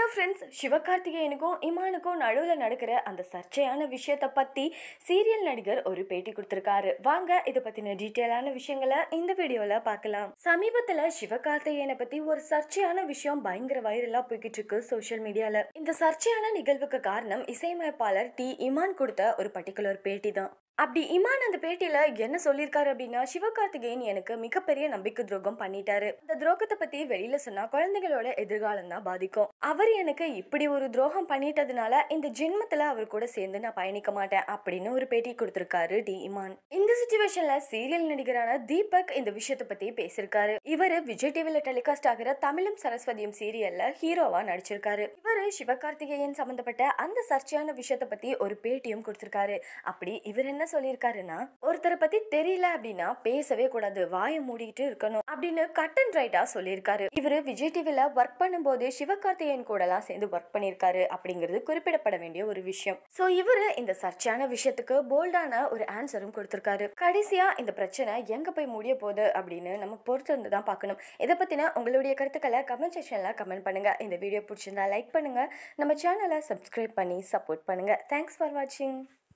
friends சிவகார்த்திகேயனுக்கும் இமானுக்கும் நடுவில் நடக்கிற அந்த சர்ச்சையான விஷயத்தை பற்றி சீரியல் நடிகர் ஒரு பேட்டி கொடுத்துருக்காரு வாங்க இதை பற்றின டீட்டெயிலான விஷயங்களை இந்த வீடியோவில் பார்க்கலாம் சமீபத்தில் சிவகார்த்திகேயனை பற்றி ஒரு சர்ச்சையான விஷயம் பயங்கர வைரலாக போய்கிட்டு இருக்கு சோஷியல் மீடியாவில் இந்த சர்ச்சையான நிகழ்வுக்கு காரணம் இசையமைப்பாளர் டி இமான் கொடுத்த ஒரு பர்டிகுலர் பேட்டி தான் அப்படி இமான் அந்த பேட்டியில என்ன சொல்லியிருக்காரு அப்படின்னா சிவகார்த்திகேயன் எனக்கு மிகப்பெரிய நம்பிக்கை துரோகம் பண்ணிட்டாரு இந்த துரோகத்தை பத்தி வெளியில சொன்னா குழந்தைகளோட எதிர்காலம் தான் பாதிக்கும் அவர் எனக்கு இப்படி ஒரு துரோகம் பண்ணிட்டதுனால இந்த ஜென்மத்துல அவர் கூட சேர்ந்து நான் பயணிக்க மாட்டேன் அப்படின்னு ஒரு பேட்டி கொடுத்திருக்காரு டி இமான் இந்த சுச்சுவேஷன்ல சீரியல் நடிகரான தீபக் இந்த விஷயத்தை பத்தி பேசியிருக்காரு இவரு விஜய் டிவில டெலிகாஸ்ட் ஆகிற தமிழும் சரஸ்வதியும் சீரியல்ல ஹீரோவா நடிச்சிருக்காரு இவரு சிவகார்த்திகேயன் சம்பந்தப்பட்ட அந்த சர்ச்சையான விஷயத்தை பத்தி ஒரு பேட்டியும் கொடுத்திருக்காரு அப்படி இவர் என்ன சொல்லியிருக்காருன்னா ஒருத்தரை பத்தி தெரியல அப்படின்னா பேசவே கூடாது வாயை மூடிட்டு இருக்கணும் அப்படின்னு கட் அண்ட் ரைட்டா சொல்லியிருக்காரு இவரு விஜய் டிவில ஒர்க் பண்ணும்போது சிவகார்த்திகேயன் கூட எல்லாம் சேர்ந்து ஒர்க் பண்ணியிருக்காரு அப்படிங்கிறது குறிப்பிடப்பட வேண்டிய ஒரு விஷயம் சோ இவரு இந்த சர்ச்சையான விஷயத்துக்கு போல்டான ஒரு ஆன்சரும் கொடுத்திருக்காரு கடைசியா இந்த பிரச்சனை எங்க போய் முடிய போகுது அப்படின்னு நம்ம பொறுத்து இருந்து தான் பார்க்கணும் இதை பத்தின உங்களுடைய கருத்துக்களை கமெண்ட் செக்ஷன்ல கமெண்ட் பண்ணுங்க இந்த வீடியோ பிடிச்சிருந்தா லைக் பண்ணுங்க நம்ம சேனலை சப்ஸ்கிரைப் பண்ணி சப்போர்ட் பண்ணுங்க தேங்க்ஸ் ஃபார் வாட்சிங்